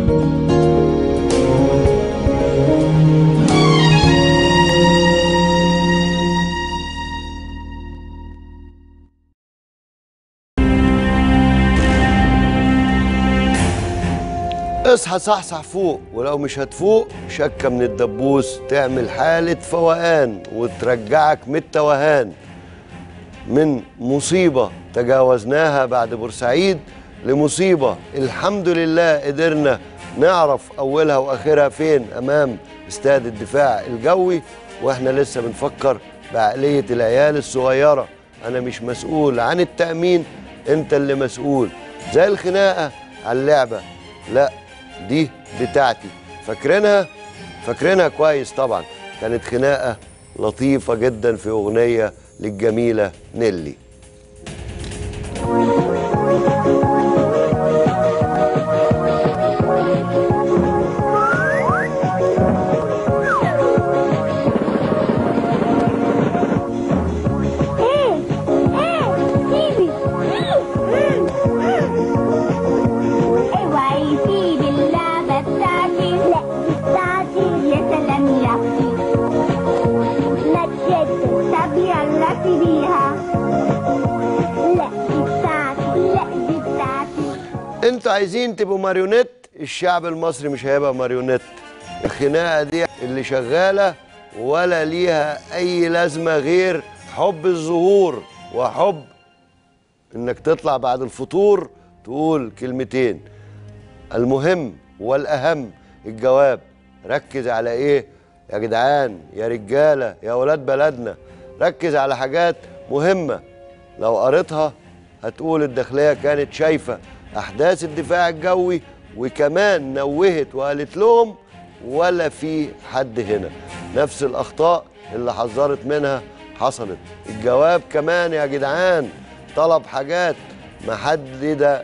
اصحى صحصح فوق ولو مش هتفوق شكة من الدبوس تعمل حالة فوقان وترجعك من التوهان من مصيبة تجاوزناها بعد بورسعيد لمصيبة الحمد لله قدرنا نعرف أولها وآخرها فين أمام استاد الدفاع الجوي وإحنا لسه بنفكر بعقلية العيال الصغيرة أنا مش مسؤول عن التأمين أنت اللي مسؤول زي الخناقة على اللعبة لا دي بتاعتي فاكرينها فاكرينها كويس طبعا كانت خناقة لطيفة جدا في أغنية للجميلة نيلي ايه ايه سيبي اوعي سيبي اللعبة بتاعتي لا دي بتاعتي يا سلام يا اختي لا تشد طب يلا سيبيها لا دي بتاعتي لا دي بتاعتي انتوا عايزين تبقوا ماريونيت الشعب المصري مش هيبقى ماريونيت الخناقه دي اللي شغاله ولا ليها اي لازمه غير حب الظهور وحب انك تطلع بعد الفطور تقول كلمتين المهم والاهم الجواب ركز على ايه يا جدعان يا رجاله يا ولاد بلدنا ركز على حاجات مهمه لو قريتها هتقول الداخليه كانت شايفه احداث الدفاع الجوي وكمان نوهت وقالت لهم ولا في حد هنا نفس الاخطاء اللي حذرت منها حصلت الجواب كمان يا جدعان طلب حاجات محدده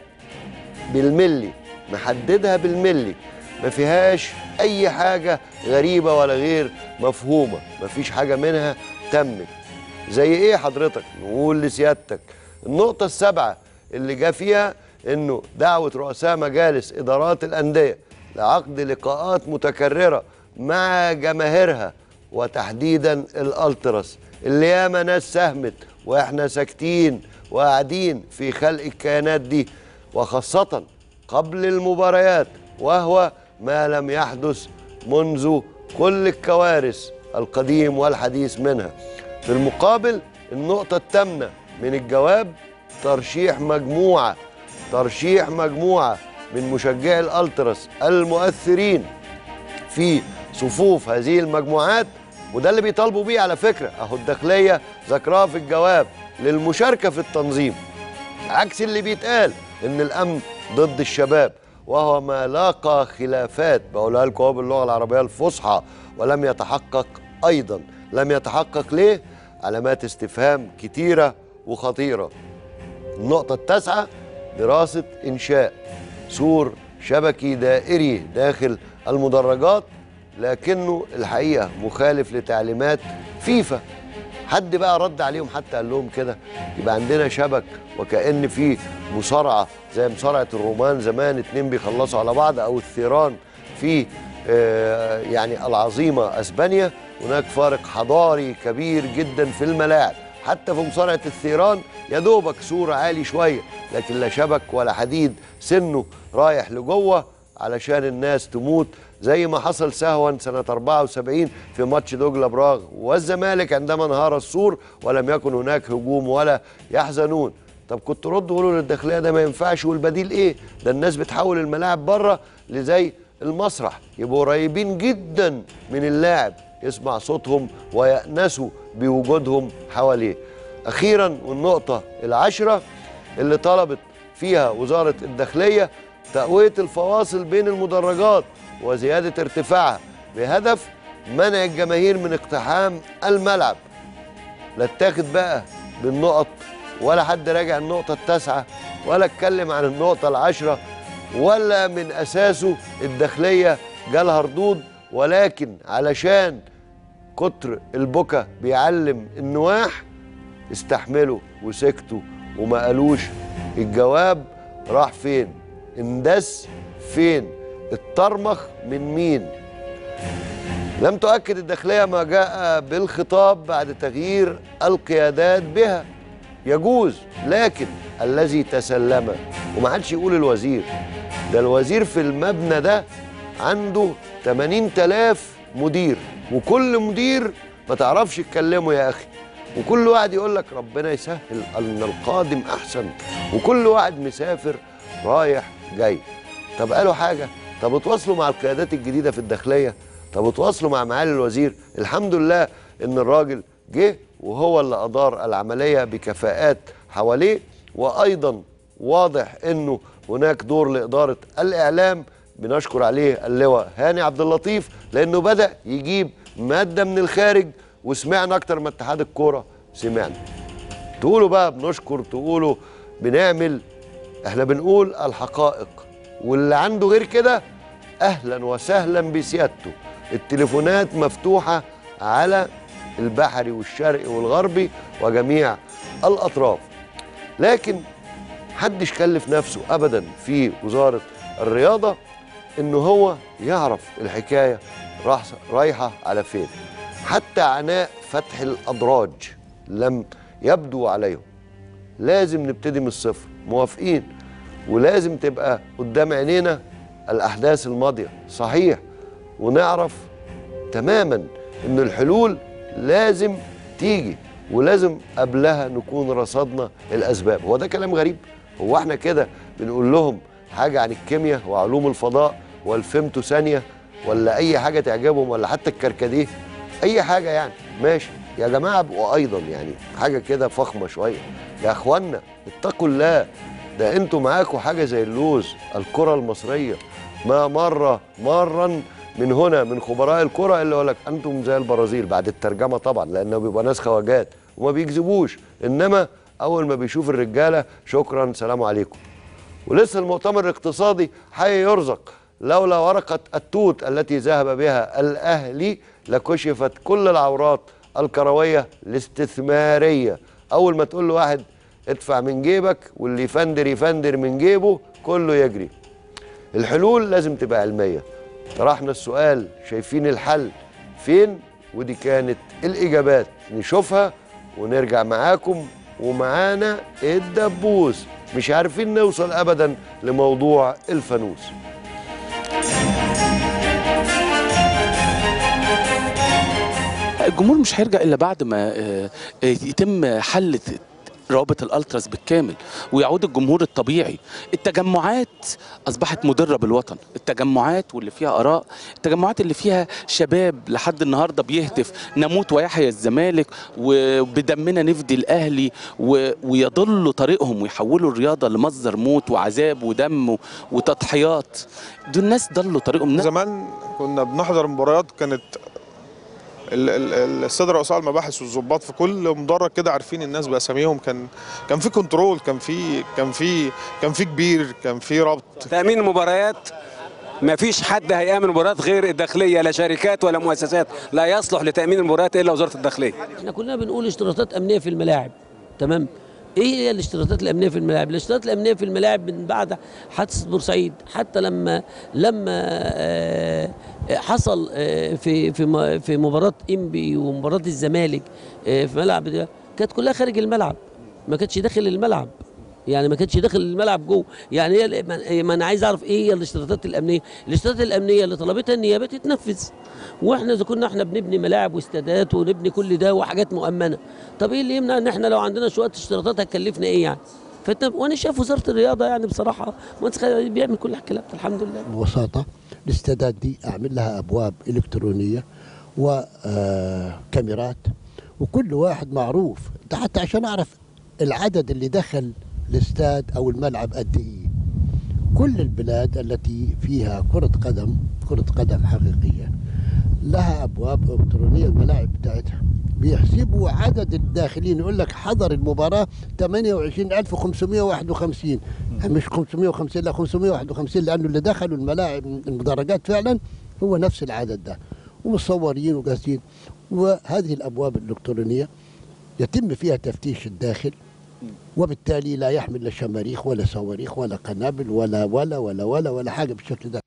بالملي محددها بالملي ما فيهاش اي حاجه غريبه ولا غير مفهومه ما فيش حاجه منها تمت زي ايه حضرتك نقول لسيادتك النقطه السابعه اللي جا فيها انه دعوه رؤساء مجالس ادارات الانديه لعقد لقاءات متكرره مع جماهيرها وتحديدا الالتراس اللي ياما ناس ساهمت واحنا ساكتين وقاعدين في خلق الكيانات دي وخاصة قبل المباريات وهو ما لم يحدث منذ كل الكوارث القديم والحديث منها في المقابل النقطة الثامنة من الجواب ترشيح مجموعة ترشيح مجموعة من مشجعي الألتراس المؤثرين في صفوف هذه المجموعات وده اللي بيطالبوا بيه على فكرة أهو الداخلية ذكرها في الجواب للمشاركة في التنظيم عكس اللي بيتقال ان الامن ضد الشباب وهو ما لاقى خلافات بقولها لكم اهو باللغه العربيه الفصحى ولم يتحقق ايضا لم يتحقق ليه علامات استفهام كتيره وخطيره النقطه التاسعه دراسه انشاء سور شبكي دائري داخل المدرجات لكنه الحقيقه مخالف لتعليمات فيفا حد بقى رد عليهم حتى قال لهم كده يبقى عندنا شبك وكأن في مصارعة زي مصارعة الرومان زمان اتنين بيخلصوا على بعض أو الثيران في آه، يعني العظيمة أسبانيا هناك فارق حضاري كبير جدا في الملاعب حتى في مصارعة الثيران يا دوبك سور عالي شوية لكن لا شبك ولا حديد سنه رايح لجوه علشان الناس تموت زي ما حصل سهوا سنة 74 في ماتش دوجلا براغ والزمالك عندما انهار السور ولم يكن هناك هجوم ولا يحزنون طب كنت ردوا قولوا للداخلية ده ما ينفعش والبديل ايه ده الناس بتحول الملاعب بره لزي المسرح يبقوا قريبين جدا من اللاعب يسمع صوتهم ويأنسوا بوجودهم حواليه أخيرا والنقطة العشرة اللي طلبت فيها وزارة الداخلية تقوية الفواصل بين المدرجات وزيادة ارتفاعها بهدف منع الجماهير من اقتحام الملعب لا اتاخد بقى بالنقط ولا حد راجع النقطة التاسعة ولا اتكلم عن النقطة العشرة ولا من أساسه الداخلية جالها ردود ولكن علشان كتر البكا بيعلم النواح استحملوا وسكتوا وما قالوش الجواب راح فين اندس فين اترمخ من مين لم تؤكد الداخلية ما جاء بالخطاب بعد تغيير القيادات بها يجوز لكن الذي تسلم وما عادش يقول الوزير ده الوزير في المبنى ده عنده 80 تلاف مدير وكل مدير ما تعرفش تكلمه يا أخي وكل واحد يقول لك ربنا يسهل أن القادم أحسن وكل واحد مسافر رايح جاي طب قالوا حاجة طب اتواصلوا مع القيادات الجديدة في الداخلية طب اتواصلوا مع معالي الوزير الحمد لله ان الراجل جه وهو اللي ادار العمليه بكفاءات حواليه وايضا واضح انه هناك دور لاداره الاعلام بنشكر عليه اللواء هاني عبد اللطيف لانه بدا يجيب ماده من الخارج وسمعنا اكتر من اتحاد الكوره سمعنا تقولوا بقى بنشكر تقولوا بنعمل احنا بنقول الحقائق واللي عنده غير كده اهلا وسهلا بسيادته التليفونات مفتوحه على البحري والشرقي والغربي وجميع الاطراف لكن محدش كلف نفسه ابدا في وزاره الرياضه انه هو يعرف الحكايه راح- رايحه على فين حتى عناء فتح الادراج لم يبدو عليهم لازم نبتدي من الصفر موافقين ولازم تبقى قدام عينينا الاحداث الماضيه صحيح ونعرف تماما ان الحلول لازم تيجي ولازم قبلها نكون رصدنا الاسباب هو ده كلام غريب هو احنا كده بنقول لهم حاجه عن الكيمياء وعلوم الفضاء والفيمتو ثانيه ولا اي حاجه تعجبهم ولا حتى الكركديه اي حاجه يعني ماشي يا جماعه ابقوا ايضا يعني حاجه كده فخمه شويه يا اخوانا اتقوا الله ده انتوا معاكوا حاجه زي اللوز الكره المصريه ما مره مرا من هنا من خبراء الكره اللي يقول لك انتم زي البرازيل بعد الترجمه طبعا لانه بيبقى ناس خواجات وما بيكذبوش انما اول ما بيشوف الرجاله شكرا سلام عليكم ولسه المؤتمر الاقتصادي حي يرزق لولا ورقة التوت التي ذهب بها الأهلي لكشفت كل العورات الكروية الاستثمارية أول ما تقول له واحد ادفع من جيبك واللي يفندر يفندر من جيبه كله يجري الحلول لازم تبقى علمية طرحنا السؤال شايفين الحل فين ودي كانت الإجابات نشوفها ونرجع معاكم ومعانا الدبوس مش عارفين نوصل أبدا لموضوع الفانوس الجمهور مش هيرجع الا بعد ما آه، آه، يتم حل رابط الالتراس بالكامل ويعود الجمهور الطبيعي التجمعات اصبحت مضره بالوطن التجمعات واللي فيها اراء التجمعات اللي فيها شباب لحد النهارده بيهتف نموت ويحيى الزمالك وبدمنا نفدي الاهلي و- ويضلوا طريقهم ويحولوا الرياضه لمصدر موت وعذاب ودم وتضحيات دول الناس ضلوا طريقهم زمان كنا بنحضر مباريات كانت ال- ال- الساده رؤساء المباحث والظباط في كل مدرج كده عارفين الناس باساميهم كان كان في كنترول كان في كان في كان في كبير كان في ربط تأمين المباريات ما فيش حد هيأمن مباريات غير الداخلية لا شركات ولا مؤسسات لا يصلح لتأمين المباريات إلا وزارة الداخلية احنا كلنا بنقول اشتراطات امنيه في الملاعب تمام ايه هي الاشتراطات الامنيه في الملاعب الاشتراطات الامنيه في الملاعب من بعد حادثه بورسعيد حتى لما لما آه، حصل آه، في في م- في مباراه انبي ومباراه الزمالك آه، في ملعب ده كانت كلها خارج الملعب ما كانتش داخل الملعب يعني ما كانتش داخل الملعب جوه يعني هي ما- ما انا عايز اعرف ايه هي الاشتراطات الامنيه الاشتراطات الامنيه اللي طلبتها النيابه تتنفذ واحنا اذا كنا احنا بنبني ملاعب واستادات ونبني كل ده وحاجات مؤمنه طب ايه اللي يمنع ان احنا لو عندنا شويه اشتراطات هتكلفنا ايه يعني فانت وانا شايف وزاره الرياضه يعني بصراحه مهندس خالد بيعمل كل الكلام ده الحمد لله ببساطة الاستادات دي أعمل لها أبواب إلكترونية وكاميرات وكل واحد معروف ده حتى عشان أعرف العدد اللي دخل الاستاد أو الملعب قد إيه كل البلاد التي فيها كرة قدم كرة قدم حقيقية لها أبواب إلكترونية الملاعب بتاعتها بيحسبوا عدد الداخلين يقول لك حضر المباراة 28551 مش 550 لا 551 لأنه اللي دخلوا الملاعب المدرجات فعلا هو نفس العدد ده ومصورين وقاسين وهذه الأبواب الإلكترونية يتم فيها تفتيش الداخل وبالتالي لا يحمل لا شماريخ ولا صواريخ ولا قنابل ولا ولا ولا ولا ولا حاجة بالشكل ده